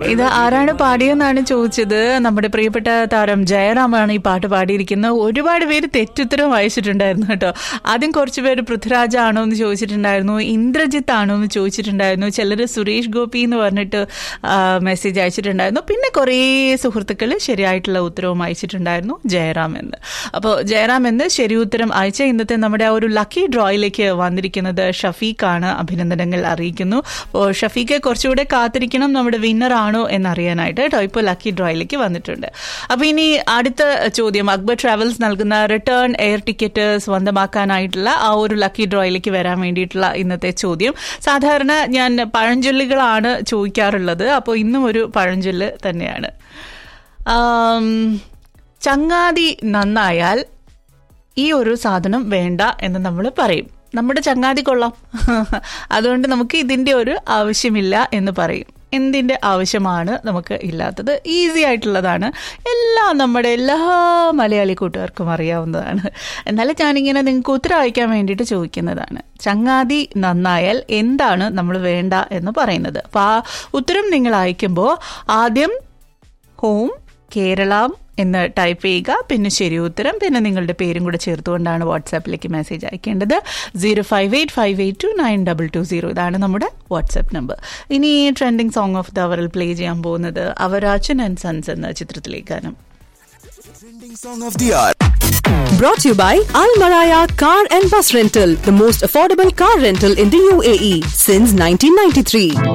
ഇത് ആരാണ് പാടിയെന്നാണ് ചോദിച്ചത് നമ്മുടെ പ്രിയപ്പെട്ട താരം ജയറാമാണ് ഈ പാട്ട് പാടിയിരിക്കുന്നത് ഒരുപാട് പേര് തെറ്റുത്തരം വായിച്ചിട്ടുണ്ടായിരുന്നു കേട്ടോ ആദ്യം കുറച്ച് പേര് പൃഥ്വിരാജ് ആണോ എന്ന് ചോദിച്ചിട്ടുണ്ടായിരുന്നു ഇന്ദ്രജിത്ത് ആണോ എന്ന് ചോദിച്ചിട്ടുണ്ടായിരുന്നു ചിലർ സുരേഷ് ഗോപി എന്ന് പറഞ്ഞിട്ട് മെസ്സേജ് അയച്ചിട്ടുണ്ടായിരുന്നു പിന്നെ കുറേ സുഹൃത്തുക്കൾ ശരിയായിട്ടുള്ള ഉത്തരവും അയച്ചിട്ടുണ്ടായിരുന്നു ജയറാം എന്ന് അപ്പോൾ ജയറാം എന്ന് ശരി ഉത്തരം അയച്ച ഇന്നത്തെ നമ്മുടെ ആ ഒരു ലക്കി ഡ്രോയിലേക്ക് വന്നിരിക്കുന്നത് ഷഫീഖാണ് അഭിനന്ദനങ്ങൾ അറിയിക്കുന്നു അപ്പോൾ ഷഫീഖെ കുറച്ചുകൂടെ കാത്തിരിക്കണം നമ്മുടെ വിന്നർ ആണോ എന്നറിയാനായിട്ട് കേട്ടോ ഇപ്പോൾ ലക്കി ഡ്രോയിലേക്ക് വന്നിട്ടുണ്ട് അപ്പോൾ ഇനി അടുത്ത ചോദ്യം അക്ബർ ട്രാവൽസ് നൽകുന്ന റിട്ടേൺ എയർ ടിക്കറ്റ് സ്വന്തമാക്കാനായിട്ടുള്ള ആ ഒരു ലക്കി ഡ്രോയിലേക്ക് വരാൻ വേണ്ടിയിട്ടുള്ള ഇന്നത്തെ ചോദ്യം സാധാരണ ഞാൻ പഴഞ്ചൊല്ലുകളാണ് ചോദിക്കാറുള്ളത് അപ്പോൾ ഇന്നും ഒരു പഴഞ്ചൊല്ല് തന്നെയാണ് ആം, ചങ്ങാതി നന്നായാൽ ഈ ഒരു സാധനം വേണ്ട എന്ന് നമ്മൾ പറയും നമ്മുടെ ചങ്ങാതി കൊള്ളാം അതുകൊണ്ട് നമുക്ക് ഇതിൻ്റെ ഒരു ആവശ്യമില്ല എന്ന് പറയും എന്തിൻ്റെ ആവശ്യമാണ് നമുക്ക് ഇല്ലാത്തത് ഈസി ആയിട്ടുള്ളതാണ് എല്ലാം നമ്മുടെ എല്ലാ മലയാളി കൂട്ടുകാർക്കും അറിയാവുന്നതാണ് എന്നാലും ഞാനിങ്ങനെ നിങ്ങൾക്ക് ഉത്തരം അയക്കാൻ വേണ്ടിയിട്ട് ചോദിക്കുന്നതാണ് ചങ്ങാതി നന്നായാൽ എന്താണ് നമ്മൾ വേണ്ട എന്ന് പറയുന്നത് അപ്പോൾ ആ ഉത്തരം നിങ്ങൾ അയക്കുമ്പോൾ ആദ്യം ഹോം കേരളം എന്ന് ടൈപ്പ് ചെയ്യുക പിന്നെ ശരി ഉത്തരം പിന്നെ നിങ്ങളുടെ പേരും കൂടെ ചേർത്തുകൊണ്ടാണ് വാട്സാപ്പിലേക്ക് മെസ്സേജ് അയക്കേണ്ടത് zero five eight five eight two nine double two zero ഇതാണ് നമ്മുടെ വാട്സാപ്പ് നമ്പർ ഇനി ട്രെൻഡിങ് സോങ് ഓഫ് ദ അവറിൽ പ്ലേ ചെയ്യാൻ പോകുന്നത് അവരാച്ചൻ ആൻഡ് സൺസ് എന്ന ചിത്രത്തിലേക്ക് ഗാനം Trending song of the hour. Brought to you by Al Maraya Car and Bus Rental, the most affordable car rental in the UAE since 1993.